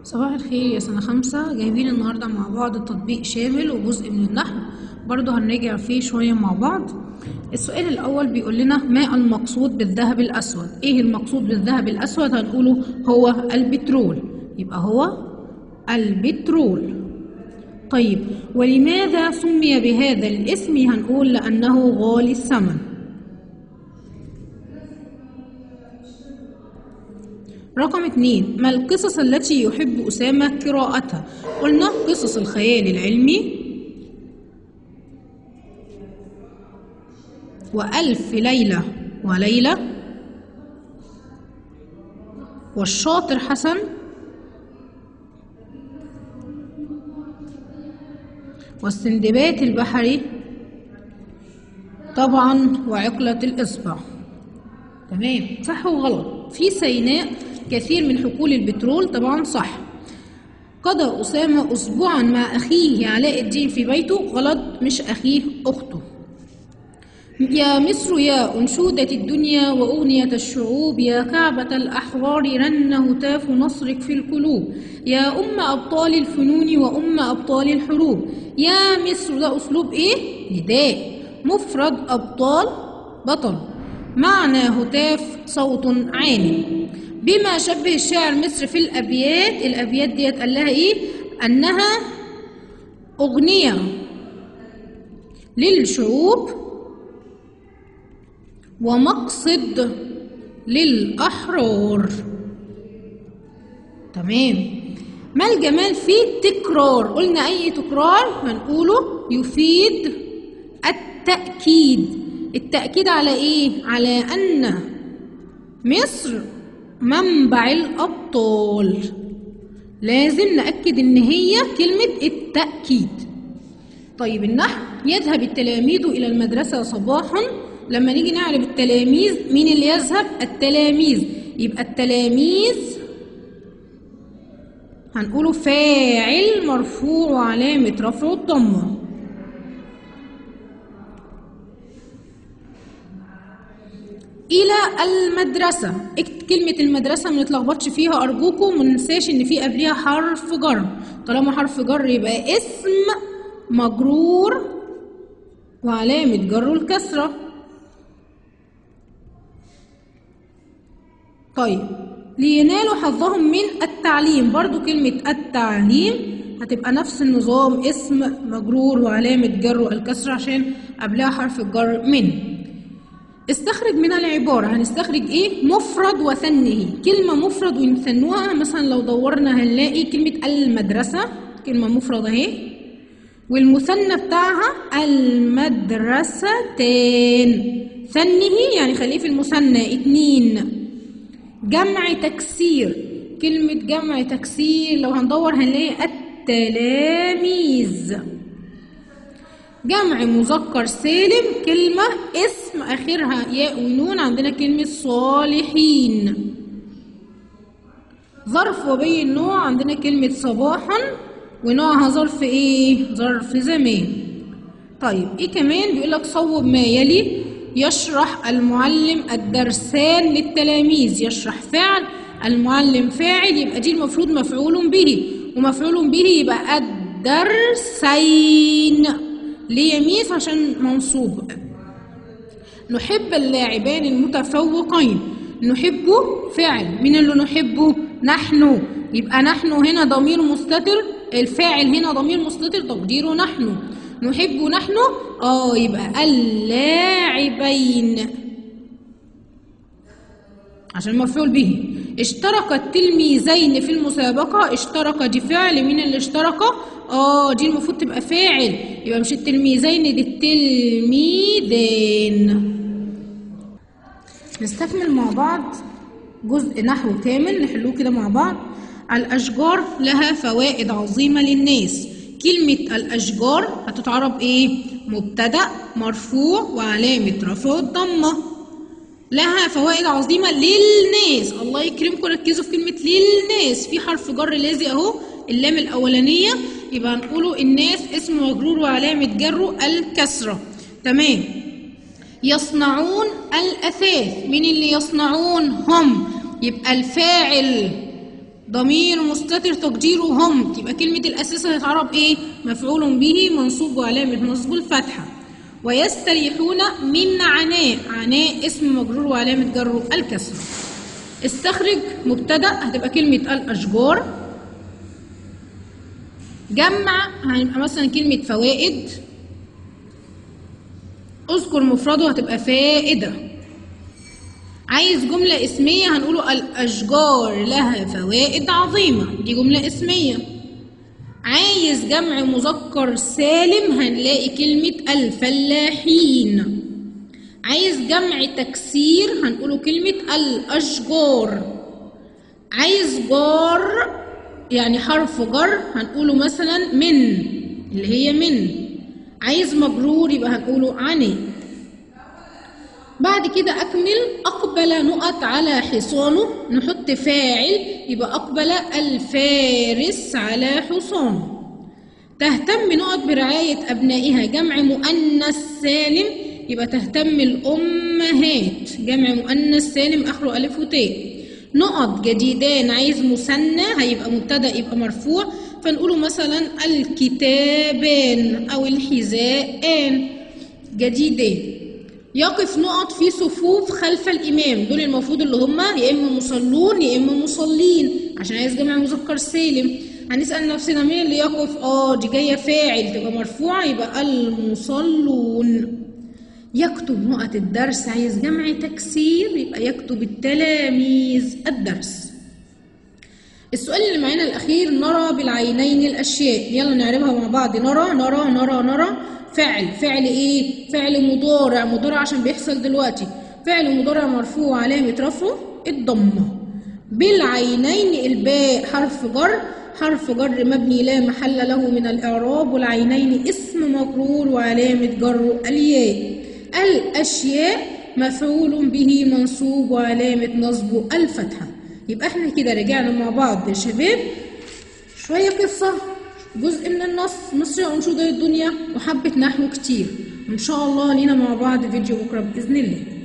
صباح الخير يا سنة خمسة جايبين النهاردة مع بعض تطبيق شامل وجزء من النحو برضه هنراجع فيه شوية مع بعض السؤال الأول بيقول لنا ما المقصود بالذهب الأسود إيه المقصود بالذهب الأسود هنقوله هو البترول يبقى هو البترول طيب ولماذا سمي بهذا الاسم هنقول لأنه غالي الثمن رقم اتنين ما القصص التي يحب أسامة قراءتها قلنا قصص الخيال العلمي وألف ليلة وليلة والشاطر حسن والسندبات البحري طبعا وعقلة الإصبع تمام صح وغلط في سيناء كثير من حقول البترول طبعا صح قضى أسامة أسبوعا مع أخيه علاء الدين في بيته غلط مش أخيه أخته يا مصر يا أنشودة الدنيا وأغنية الشعوب يا كعبة الأحرار رن هتاف نصرك في القلوب يا أم أبطال الفنون وأم أبطال الحروب يا مصر ده أسلوب إيه؟ نداء مفرد أبطال بطل معنى هتاف صوت عالي بما شبه الشاعر مصر في الأبيات الأبيات ديت قال لها إيه؟ أنها أغنية للشعوب ومقصد للأحرار تمام ما الجمال في التكرار قلنا أي تكرار هنقوله يفيد التأكيد التأكيد على إيه؟ على أن مصر منبع الأبطال لازم نأكد إن هي كلمة التأكيد طيب النحو يذهب التلاميذ إلى المدرسة صباحا لما نيجي نعرف التلاميذ مين اللي يذهب التلاميذ يبقى التلاميذ هنقوله فاعل مرفوع وعلامة رفعه الضمة إلى المدرسة كلمة المدرسة ما نتلخبطش فيها أرجوكم ما ننساش إن في قبلها حرف جر طالما حرف جر يبقى اسم مجرور وعلامة جره الكسرة طيب لينالوا حظهم من التعليم برضو كلمة التعليم هتبقى نفس النظام اسم مجرور وعلامة جر الكسرة عشان قبلها حرف الجر من استخرج من العبارة هنستخرج ايه مفرد وثنه كلمة مفرد ونثنوها مثلا لو دورنا هنلاقي كلمة المدرسة كلمة مفرد اهي والمثنى بتاعها المدرستان ثنه يعني خليه في المثنى اتنين جمع تكسير كلمة جمع تكسير لو هندور هنلاقي التلاميذ جمع مذكر سالم كلمة اسم آخرها ياء ونون عندنا كلمة صالحين ظرف وبين نوع عندنا كلمة صباحا ونوعها ظرف ايه؟ ظرف زمان طيب ايه كمان بيقول لك صوب ما يلي يشرح المعلم الدرسان للتلاميذ يشرح فعل المعلم فاعل يبقى دي المفروض مفعول به ومفعول به يبقى الدرسين ليه يميز عشان منصوب نحب اللاعبان المتفوقين نحبه فعل مين اللي نحبه نحن يبقى نحن هنا ضمير مستتر الفاعل هنا ضمير مستتر تقديره نحن نحب نحن اه يبقى اللاعبين عشان مفعول به اشترك التلميذين في المسابقة اشترك دي فعل مين اللي اشترك اه دي المفروض تبقى فاعل يبقى مش التلميذين دي التلميذين نستكمل مع بعض جزء نحو كامل نحلوه كده مع بعض الأشجار لها فوائد عظيمة للناس كلمة الأشجار هتتعرب إيه؟ مبتدأ مرفوع وعلامة رفعه الضمة لها فوائد عظيمة للناس الله يكرمكم ركزوا في كلمة للناس في حرف جر لازق أهو اللام الأولانية يبقى هنقوله الناس اسم مجرور وعلامة جره الكسرة تمام يصنعون الأثاث مين اللي يصنعون هم يبقى الفاعل ضمير مستتر تقديره هم تبقى كلمة الأساس هتعرب إيه؟ مفعول به منصوب وعلامة نصب الفتحة ويستريحون من عناء عناء اسم مجرور وعلامة جره الكسرة استخرج مبتدأ هتبقى كلمة الأشجار جمع هيبقى مثلا كلمة فوائد اذكر مفرده هتبقى فائدة عايز جملة اسمية هنقوله الأشجار لها فوائد عظيمة دي جملة اسمية عايز جمع مذكر سالم هنلاقي كلمة الفلاحين عايز جمع تكسير هنقوله كلمة الأشجار عايز جار يعني حرف جر هنقوله مثلا من اللي هي من عايز مجرور يبقى هنقوله عني بعد كده أكمل أقبل نقط على حصانه نحط فاعل يبقى أقبل الفارس على حصانه تهتم نقط برعاية أبنائها جمع مؤنث سالم يبقى تهتم الأمهات جمع مؤنث سالم آخره ألف وتاء نقط جديدان عايز مثنى هيبقى مبتدأ يبقى مرفوع فنقوله مثلا الكتابان أو الحذاءان جديدان يقف نقط في صفوف خلف الإمام دول المفروض اللي هم يا إما مصلون يا إما مصلين عشان عايز جمع مذكر سالم هنسأل نفسنا مين اللي يقف اه دي جاية فاعل تبقى مرفوعة يبقى المصلون يكتب نقط الدرس عايز جمع تكسير يبقى يكتب التلاميذ الدرس السؤال اللي معانا الأخير نرى بالعينين الأشياء يلا نعرفها مع بعض نرى نرى نرى نرى فعل فعل إيه؟ فعل مضارع مضارع عشان بيحصل دلوقتي فعل مضارع مرفوع علامة رفعه الضمة بالعينين الباء حرف جر حرف جر مبني لا محل له من الإعراب والعينين اسم مجرور وعلامة جر الياء الأشياء مفعول به منصوب وعلامة نصبه الفتحة يبقى احنا كده رجعنا مع بعض يا شباب شوية قصة جزء من النص مصر أنشودة الدنيا وحبة نحو كتير وإن شاء الله لينا مع بعض فيديو بكرة بإذن الله